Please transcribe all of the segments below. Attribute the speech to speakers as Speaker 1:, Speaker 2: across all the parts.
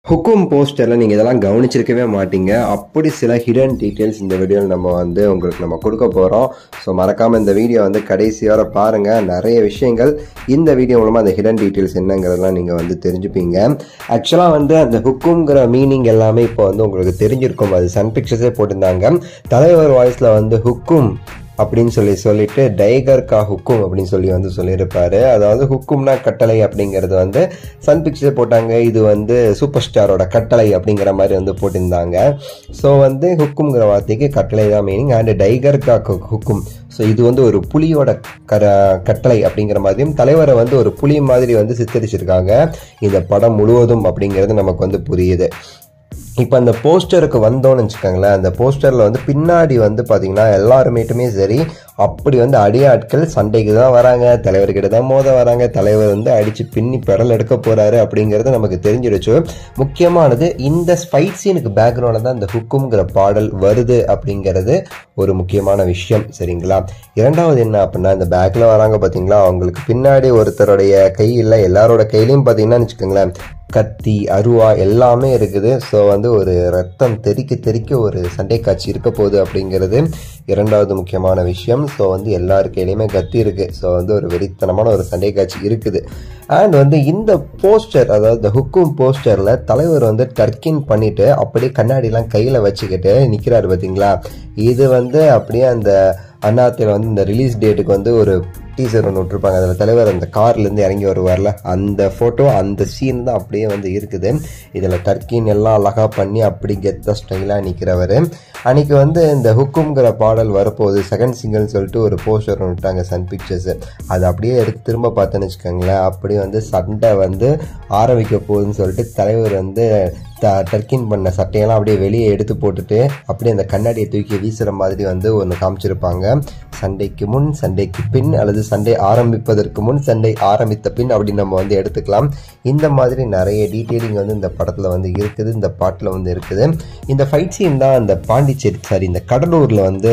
Speaker 1: ஹுக்கும் போஸ்டரில் நீங்கள் இதெல்லாம் கவனிச்சிருக்கவே மாட்டீங்க அப்படி சில ஹிடன் டீட்டெயில்ஸ் இந்த வீடியோவில் நம்ம வந்து உங்களுக்கு நம்ம கொடுக்க போகிறோம் ஸோ மறக்காமல் இந்த வீடியோ வந்து கடைசி வரை பாருங்கள் நிறைய விஷயங்கள் இந்த வீடியோ மூலமாக அந்த ஹிடன் டீட்டெயில்ஸ் என்னங்கிறதெல்லாம் நீங்கள் வந்து தெரிஞ்சுப்பீங்க ஆக்சுவலாக வந்து அந்த ஹுக்குங்கிற மீனிங் எல்லாமே இப்போ வந்து உங்களுக்கு தெரிஞ்சிருக்கும் அது சன் பிக்சர்ஸே போட்டிருந்தாங்க தலைவர் வாய்ஸில் வந்து ஹுக்கும் அப்படின்னு சொல்லி சொல்லிட்டு டைகர் கா ஹுக்கும் அப்படின்னு சொல்லி வந்து சொல்லியிருப்பாரு அதாவது ஹுக்கும்னா கட்டளை அப்படிங்கிறது வந்து சன் பிக்சர் போட்டாங்க இது வந்து சூப்பர் ஸ்டாரோட கட்டளை அப்படிங்கிற மாதிரி வந்து போட்டிருந்தாங்க ஸோ வந்து ஹுக்குங்கிற வார்த்தைக்கு கட்டளை தான் மீனிங் அண்ட் டைகர் கா ஹுக்கும் ஸோ இது வந்து ஒரு புலியோட கர கட்டளை அப்படிங்கிற மாதிரியும் தலைவரை வந்து ஒரு புலி மாதிரி வந்து சித்தரிச்சிருக்காங்க இந்த படம் முழுவதும் அப்படிங்கிறது நமக்கு வந்து புரியுது இப்போ அந்த போஸ்டருக்கு வந்தோன்னு வச்சுக்கோங்களேன் அந்த போஸ்டரில் வந்து பின்னாடி வந்து பார்த்தீங்கன்னா எல்லாருமேட்டுமே சரி அப்படி வந்து அடியாட்கள் சண்டைக்கு தான் வராங்க தலைவர்கிட்ட தான் மோத வராங்க தலைவர் வந்து அடித்து பின்னி பெடல் எடுக்க போகிறாரு அப்படிங்கிறது நமக்கு தெரிஞ்சிருச்சு முக்கியமானது இந்த ஃபைட் சீனுக்கு பேக்ரவுண்டில் தான் இந்த ஹுக்குங்கிற பாடல் வருது அப்படிங்கிறது ஒரு முக்கியமான விஷயம் சரிங்களா இரண்டாவது என்ன அப்படின்னா இந்த பேக்கில் வராங்க பார்த்தீங்களா அவங்களுக்கு பின்னாடி ஒருத்தருடைய கையில் எல்லாரோட கையிலையும் பார்த்தீங்கன்னா வச்சுக்கோங்களேன் கத்தி அருவா எல்லாமே இருக்குது ஸோ வந்து ஒரு ரத்தம் தெறிக்க தெறிக்க ஒரு சண்டை காட்சி இருக்க போகுது அப்படிங்கிறது இரண்டாவது முக்கியமான விஷயம் ஸோ வந்து எல்லார் கையிலையுமே கத்தி இருக்குது ஸோ வந்து ஒரு வெறித்தனமான ஒரு சண்டை காட்சி இருக்குது அண்ட் வந்து இந்த போஸ்டர் அதாவது இந்த ஹுக்கும் போஸ்டரில் தலைவர் வந்து டர்க்கின் பண்ணிட்டு அப்படியே கண்ணாடிலாம் கையில் வச்சுக்கிட்டு நிற்கிறாரு பார்த்தீங்களா இது வந்து அப்படியே அந்த அண்ணாத்தில் வந்து இந்த ரிலீஸ் டேட்டுக்கு வந்து ஒரு டீசர் ஒன்று விட்டுருப்பாங்க அதில் தலைவர் அந்த கார்லேருந்து இறங்கி வருவார்ல அந்த ஃபோட்டோ அந்த சீன் தான் அப்படியே வந்து இருக்குது இதில் டர்க்கின் எல்லாம் அழகாக பண்ணி அப்படி கெத்த ஸ்டைலாக நிற்கிறவர் அன்றைக்கி வந்து இந்த ஹுக்குங்கிற பாடல் வரப்போகுது செகண்ட் சிங்கிள்னு சொல்லிட்டு ஒரு போஸ்டர் ஒன்று விட்டாங்க சன் பிக்சர்ஸ் அது அப்படியே எடுத்து திரும்ப பார்த்தேன்னு வச்சுக்கோங்களேன் அப்படியே வந்து சண்டை வந்து ஆரம்பிக்க போகுதுன்னு சொல்லிட்டு தலைவர் வந்து த டர்க்கின் பண்ண சட்டையெல்லாம் அப்படியே வெளியே எடுத்து போட்டுட்டு அப்படியே அந்த கண்ணாடியை தூக்கி வீசுகிற மாதிரி வந்து ஒன்று காமிச்சிருப்பாங்க சண்டைக்கு முன் சண்டைக்கு பின் அல்லது சண்டை ஆரம்பிப்பதற்கு முன் சண்டை ஆரம்பித்த பின் அப்படின்னு நம்ம வந்து எடுத்துக்கலாம் இந்த மாதிரி நிறைய டீட்டெயிலிங் வந்து இந்த படத்தில் வந்து இருக்குது இந்த பாட்டில் வந்து இருக்குது இந்த ஃபைட் சீன் தான் அந்த பாண்டிச்சேரி சாரி இந்த கடலூரில் வந்து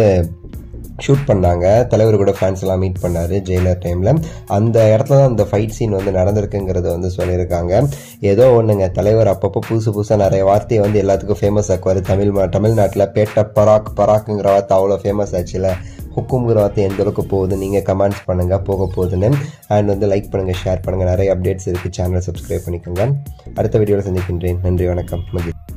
Speaker 1: ஷூட் பண்ணாங்க தலைவர் கூட ஃபேன்ஸ் எல்லாம் மீட் பண்ணார் ஜெயிலர் டைமில் அந்த இடத்துல தான் அந்த ஃபைட் சீன் வந்து நடந்திருக்குங்கிறத வந்து சொல்லியிருக்காங்க ஏதோ ஒன்றுங்க தலைவர் அப்பப்போ புதுசு புதுசாக நிறைய வார்த்தையை வந்து எல்லாத்துக்கும் ஃபேமஸ் ஆக்குவார் தமிழ் தமிழ்நாட்டில் பேட்ட பராக் பராக்குங்கிற வார்த்தை அவ்வளோ ஃபேமஸ் ஆச்சுல ஹுக்குங்கிற வார்த்தை எந்த அளவுக்கு போகுது நீங்கள் கமெண்ட்ஸ் பண்ணுங்கள் போக போகுதுன்னு அண்ட் வந்து லைக் பண்ணுங்கள் ஷேர் பண்ணுங்கள் நிறைய அப்டேட்ஸ் இருக்குது சேனலை சப்ஸ்கிரைப் பண்ணிக்கோங்க அடுத்த வீடியோவில் சந்திக்கின்றேன் நன்றி வணக்கம் மகிழ்